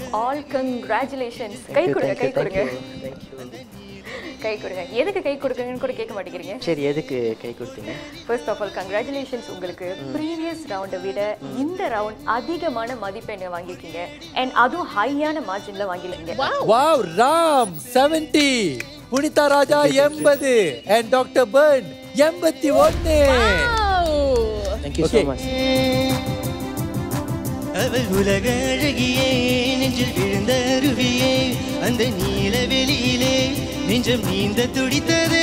All congratulations கை கொடுங்க கை கொடுங்க கை கொடுங்க எதுக்கு கை கொடுக்குறீங்கன்னு கூட கேட்க மாட்டேங்கிறீங்க சரி எதுக்கு கை கொடுத்தீங்க ஃபர்ஸ்ட் ஆஃப் ஆல் கங்க்ராச்சுலேஷன்ஸ் உங்களுக்கு ப்ரீவியஸ் ரவுண்டை விட இந்த ரவுண்ட் அதிகமான மதிப்பெண்ணை வாங்கியிருக்கீங்க அண்ட் அதுவும் ஹையான மார்ஜின்ல வாங்கியிருக்கீங்க வாவ் ராம் 70 புனிதா ராஜா எண்பது அண்ட் டாக்டர் பர்ன் எண்பத்தி ஒன்னு தேங்க்யூ ஸோ மச் அவள் உலக அழகியே நெஞ்சில் விழுந்த அருவியே அந்த நீல வெளியிலே நெஞ்சம் நீந்த துடித்ததே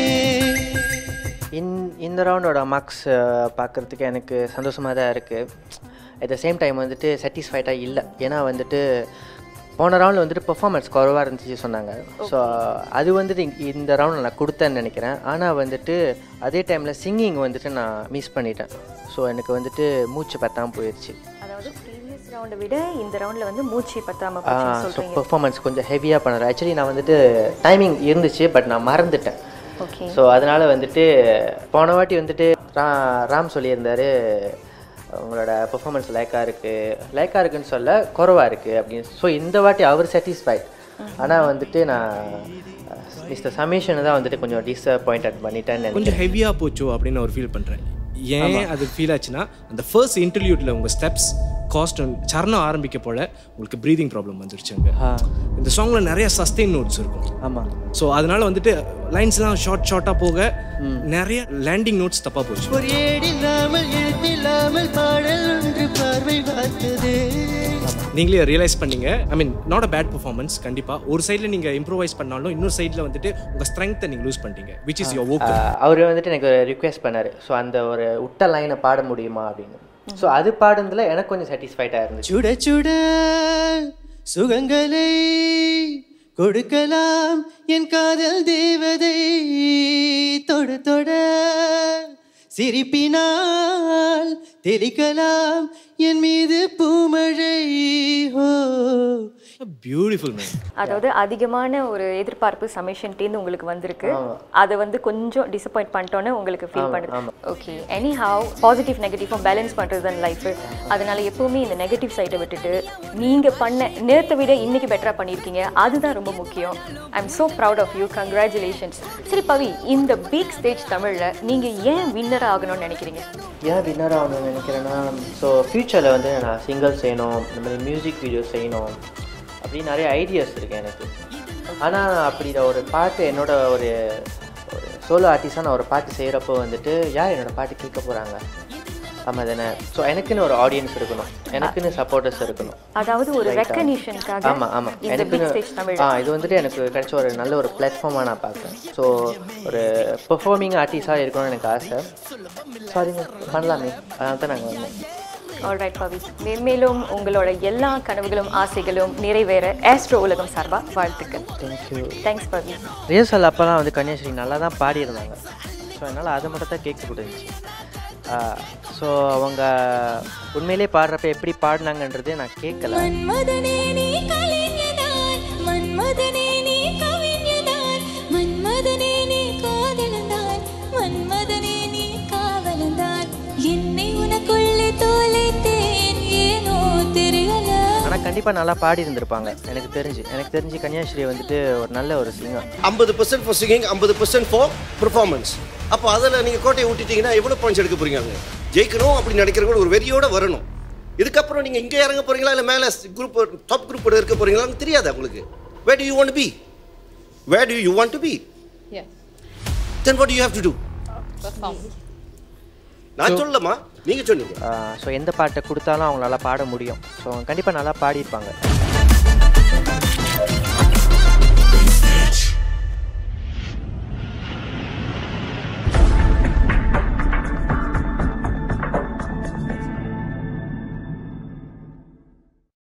இந் இந்த ரவுண்டோட மார்க்ஸ் பார்க்குறதுக்கு எனக்கு சந்தோஷமாக தான் இருக்குது அட் த சேம் டைம் வந்துட்டு சாட்டிஸ்ஃபைடாக இல்லை ஏன்னா வந்துட்டு போன ரவுண்டில் வந்துட்டு பெர்ஃபார்மன்ஸ் குறைவாக இருந்துச்சு சொன்னாங்க ஸோ அது வந்துட்டு இங்க- இந்த ரவுண்டில் நான் கொடுத்தேன்னு நினைக்கிறேன் ஆனால் வந்துட்டு அதே டைமில் சிங்கிங் வந்துட்டு நான் மிஸ் பண்ணிட்டேன் ஸோ எனக்கு வந்துட்டு மூச்சு பத்தாமல் போயிடுச்சு அதாவது ப்ரீவியஸ் ரவுண்டை விட இந்த ரவுண்ட்ல வந்து மூச்சு பத்தாம போச்சுன்னு ஸோ சொல்றீங்க பெர்ஃபார்மன்ஸ் கொஞ்சம் ஹெவியாக பண்ணுறேன் ஆக்சுவலி நான் வந்துட்டு டைமிங் இருந்துச்சு பட் நான் மறந்துட்டேன் ஓகே ஸோ அதனால் வந்துட்டு போன வாட்டி வந்துட்டு ரா ராம் சொல்லியிருந்தாரு உங்களோட பெர்ஃபார்மன்ஸ் லேக்காக இருக்குது லேக்காக இருக்குன்னு சொல்ல குறவாக இருக்குது அப்படின்னு ஸோ இந்த வாட்டி அவர் சாட்டிஸ்ஃபைட் ஆனால் வந்துட்டு நான் மிஸ்டர் சமீஷனை தான் வந்துட்டு கொஞ்சம் டிசப்பாயிண்டட் பண்ணிட்டேன்னு நினைக்கிறேன் கொஞ்சம் ஹெவியாக போச்சோ அப்படின்னு ஒரு ஃபீல் பண்ணுறேன் ஏன் அது ஃபீல் ஆச்சுன்னா அந்த ஃபர்ஸ்ட் இன்டர்வியூட்டில் உங்கள் ஸ்டெப்ஸ் காஸ்ட் சரணம் ஆரம்பிக்க போல உங்களுக்கு ப்ரீதிங் ப்ராப்ளம் வந்துருச்சுங்க இந்த சாங்கில் நிறைய சஸ்டெயின் நோட்ஸ் இருக்கும் ஆமாம் ஸோ அதனால வந்துட்டு லைன்ஸ்லாம் ஷார்ட் ஷார்ட்டாக போக நிறைய லேண்டிங் நோட்ஸ் தப்பாக போச்சு ஒரு ஏடில்லாமல் எழுத்தில்லாமல் பாடல் ஒன்று பார்வை பார்த்ததே நீங்களே ரியலைஸ் பண்ணீங்க I mean not a bad performance கண்டிப்பாக ஒரு சைடில் நீங்கள் இம்ப்ரூவைஸ் பண்ணாலும் இன்னொரு சைடில் வந்துட்டு உங்கள் ஸ்ட்ரென்த்தை நீங்கள் லூஸ் பண்ணிட்டீங்க விச் இஸ் யோர் ஒர்க் அவர் வந்துட்டு எனக்கு ஒரு ரிக்வெஸ்ட் பண்ணார் ஸோ அந்த ஒரு விட்ட லைனை பாட முடியுமா அப்படின்னு ஸோ அது பாடுனதுல எனக்கு கொஞ்சம் சாட்டிஸ்ஃபைடாக இருந்துச்சு சுட சுட சுகங்களை கொடுக்கலாம் என் காதல் தேவதை தொட தொட சிரிப்பினால் தெளிக்கலாம் என் மீது பூமழை ஓ பியூட்டிஃபுல் மேன் அதாவது அதிகமான ஒரு எதிர்பார்ப்பு சமேஷன்ட்டேருந்து உங்களுக்கு வந்திருக்கு அதை வந்து கொஞ்சம் டிசப்பாயிண்ட் பண்ணிட்டோன்னு உங்களுக்கு ஃபீல் பண்ணுது ஓகே எனி ஹவ் பாசிட்டிவ் நெகட்டிவும் பேலன்ஸ் பண்ணுறது தான் லைஃப் அதனால எப்பவுமே இந்த நெகட்டிவ் சைடை விட்டுட்டு நீங்கள் பண்ண நேரத்தை விட இன்னைக்கு பெட்டராக பண்ணியிருக்கீங்க அதுதான் ரொம்ப முக்கியம் I am so proud of you congratulations சரி பவி இந்த பிக் ஸ்டேஜ் தமிழில் நீங்கள் ஏன் வின்னர் ஆகணும்னு நினைக்கிறீங்க ஏன் வின்னர் ஆகணும்னு நினைக்கிறேன்னா ஸோ ஃப்யூச்சரில் வந்து நான் சிங்கிள் செய்யணும் இந்த மாதிரி மியூசிக் வீடியோ செய்யணும் அப்படின்னு நிறைய ஐடியாஸ் இருக்கு எனக்கு ஆனால் அப்படி ஒரு பாட்டு என்னோட ஒரு ஒரு சோலோ ஆர்டிஸ்டாக நான் ஒரு பாட்டு செய்கிறப்போ வந்துட்டு யார் என்னோட பாட்டு கேட்க போகிறாங்க ஆமாம் தானே ஸோ எனக்குன்னு ஒரு ஆடியன்ஸ் இருக்கணும் எனக்குன்னு சப்போர்ட்டர்ஸ் இருக்கணும் அதாவது ஒரு ரெக்கக்னிஷனுக்காக ஆமாம் ஆமாம் இந்த எனக்கு பிக் ஸ்டேஜ் தமிழ் ஆ இது வந்துட்டு எனக்கு கிடைச்ச ஒரு நல்ல ஒரு பிளாட்ஃபார்மாக நான் பார்க்குறேன் ஸோ ஒரு பெர்ஃபார்மிங் ஆர்டிஸ்டாக இருக்கணும்னு எனக்கு ஆசை சாரிங்க பண்ணலாமே அதனால தான் நாங்கள் வந்தோம் ஆல்ரைட் பவி மென்மேலும் உங்களோட எல்லா கனவுகளும் ஆசைகளும் நிறைவேற ஆஸ்ட்ரோ உலகம் சார்பா வாழ்த்துக்கள் தேங்க்யூ தேங்க்ஸ் பவி ரிஹர்சல் அப்போலாம் வந்து கன்னியாஸ்ரீ நல்லா தான் பாடியிருந்தாங்க ஸோ என்னால் அதை மட்டும் தான் கேட்க முடிஞ்சுச்சு ஸோ அவங்க உண்மையிலே பாடுறப்ப எப்படி பாடினாங்கன்றதே நான் கேட்கல மன்மதனே நீ கலைஞதான் மன்மதனே நீ கவிஞதான் மன்மதனே நீ காதலந்தான் மன்மதனே நீ காவலந்தான் என்னை உனக்குள்ளே தோலைத்தேன் ஏனோ தெரியல ஆனால் கண்டிப்பாக நல்லா பாடி இருந்திருப்பாங்க எனக்கு தெரிஞ்சு எனக்கு தெரிஞ்சு கன்னியாஸ்ரீ வந்துட்டு ஒரு நல்ல ஒரு சிங்கர் ஐம்பது பர்சன்ட் ஃபார் சிங்கிங் ஐம்பது பர்சன்ட் ஃபார் பெர்ஃபார்மன்ஸ் அப்போ அதில் நீங்கள் கோட்டையை விட்டுட்டீங்கன்னா எவ்வளோ பாயிண்ட்ஸ் எடுக்க போறீங்க அங்க? ஜெயிக்கணும் அப்படி நினைக்கிறவங்க ஒரு வெறியோட வரணும் இதுக்கப்புறம் நீங்கள் இங்கே இறங்க போறீங்களா இல்லை மேலே குரூப் டாப் குரூப்போட இருக்க போறீங்களான்னு தெரியாது உங்களுக்கு where do you want be where do you want to be then what you have to do நான் சொல்லமா நீங்கள் சொன்னீங்க ஸோ எந்த பாட்டை கொடுத்தாலும் அவங்களால பாட முடியும் ஸோ கண்டிப்பாக நல்லா பாடியிருப்பாங்க